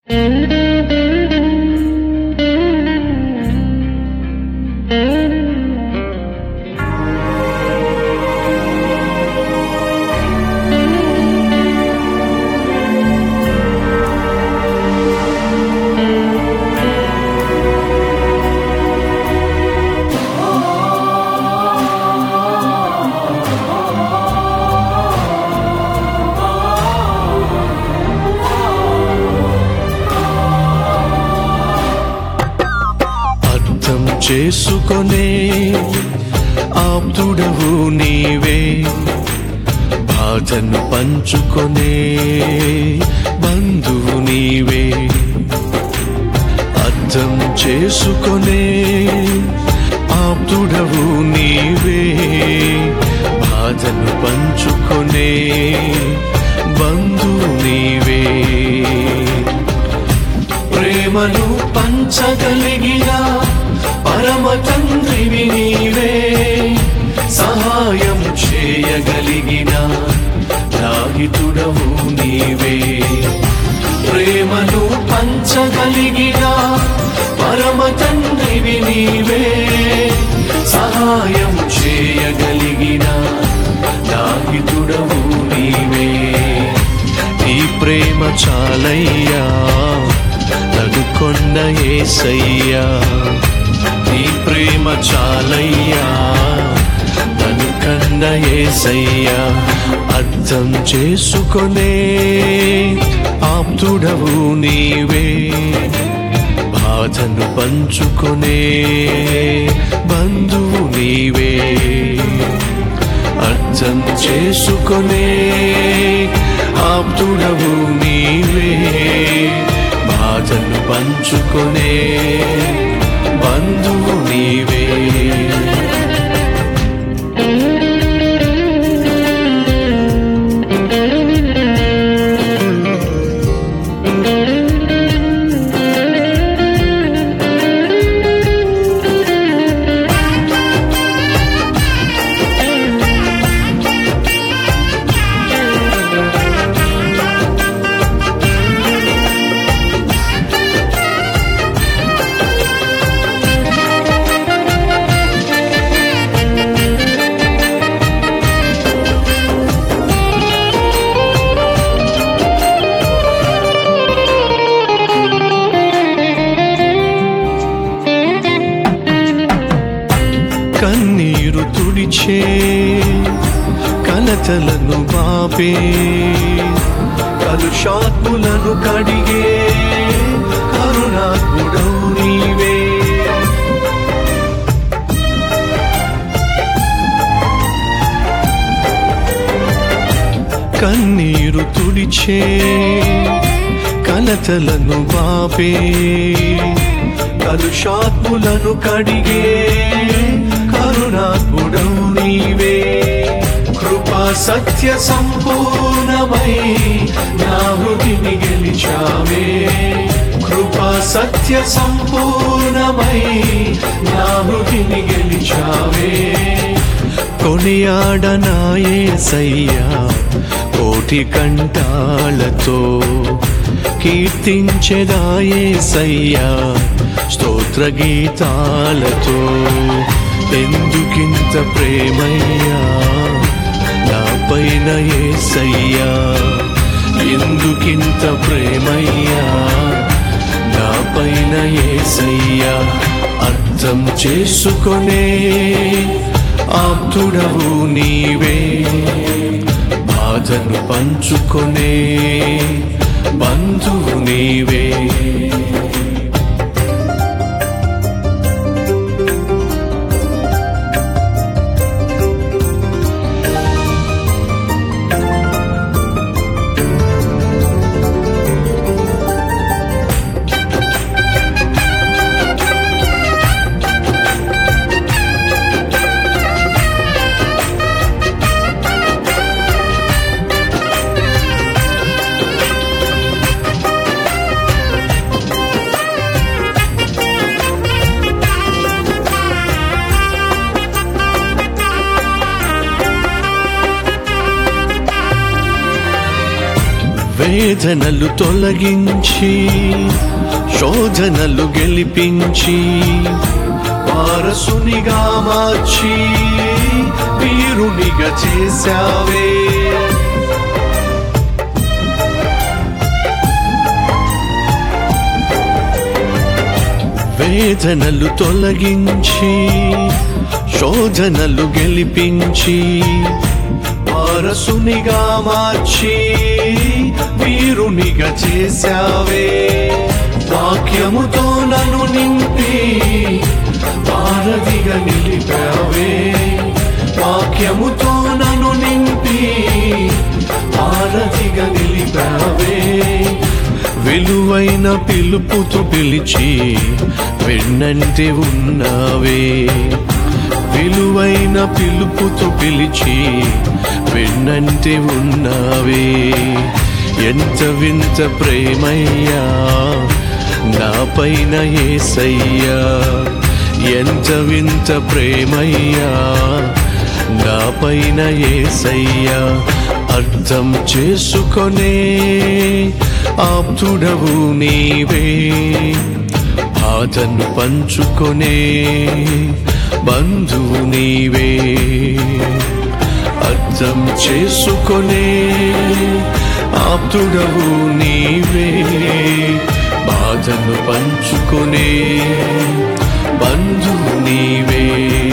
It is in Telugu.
అర్థం చేసుకొనే ఆప్తుడవు నీవే బాధను పంచుకొనే బంధువు నీవే అర్థం చేసుకొనే ఆప్తుడవు నీవే బాధను పంచుకొనే బంధువు నీవే ప్రేమను పంచగలిగిన పరమ తండ్రివి నీవే సహాయం చేయగలిగిన రాహితుడవు నీవే ప్రేమను పంచగలిగిన పరమ తండ్రివి నీవే సహాయం చేయగలిగిన రాహితుడవు నీవే నీ ప్రేమ చాలయ్యా నన్నుకొన్న ఏసయ్యా నీ ప్రేమ చాలయ్యా నన్ను కన్న ఏసయ్యా అర్థం చేసుకొనే ఆప్తుడవు నీవే బాధను పంచుకొనే బంధువు నీవే అర్థం చేసుకొనే ఆప్తుడవు నీవే బాధను పంచుకొనే బంధువు నీవే కన్నీరు తుడిచే కలతలను బాపే కలుషాత్ములను కడిగే కరుణాత్ముడవు నీవే కన్నీరు తుడిచే కలతలను బాపే కలుషాత్ములను కడిగే కరుణాత్ముడవు నీవే కృపా సత్య సంపూర్ణమై నా హృదిని గెలిచావే కృపా సత్య సంపూర్ణమై నా హృదిని గెలిచావే కొనియాడనాయే సయ్యా కోటి కంఠాలతో కీర్తించెదాయే సయ్యా స్తోత్ర గీతాలతో ఎందుకింత ప్రేమయ్యా నా పైన ఏసయ్యా ఎందుకింత ప్రేమయ్యా నా పైన ఏసయ్యా అర్థం చేసుకొనే ఆప్తుడవు నీవే బాధను పంచుకొనే బంధువు నీవే వేదనలు తొలగించి శోధనలు గెలిపించి వారసునిగా మార్చి వీరునిగా చేశావే వేదనలు తొలగించి శోధనలు గెలిపించి వారసునిగా మార్చి వీరునిగా చేశావే వాక్యముతో నన్ను నింపి వారధిగా నిలిపావే వాక్యముతో నన్ను నింపి వారధిగా నిలిపావే విలువైన పిలుపుతో పిలిచి వెన్నంటే ఉన్నావే విలువైన పిలుపుతో పిలిచి వెన్నంటే ఉన్నావే ఎంత వింత ప్రేమయ్యా నా పైన ఏసయ్యా ఎంత వింత ప్రేమయ్యా నా పైన ఏసయ్యా అర్థం చేసుకొనే ఆప్తుడవు నీవే బాధను పంచుకొనే బంధువు నీవే అర్థం చేసుకొనే ఆప్తుడవు నీవే బాధను పంచుకొనే బంధువు నీవే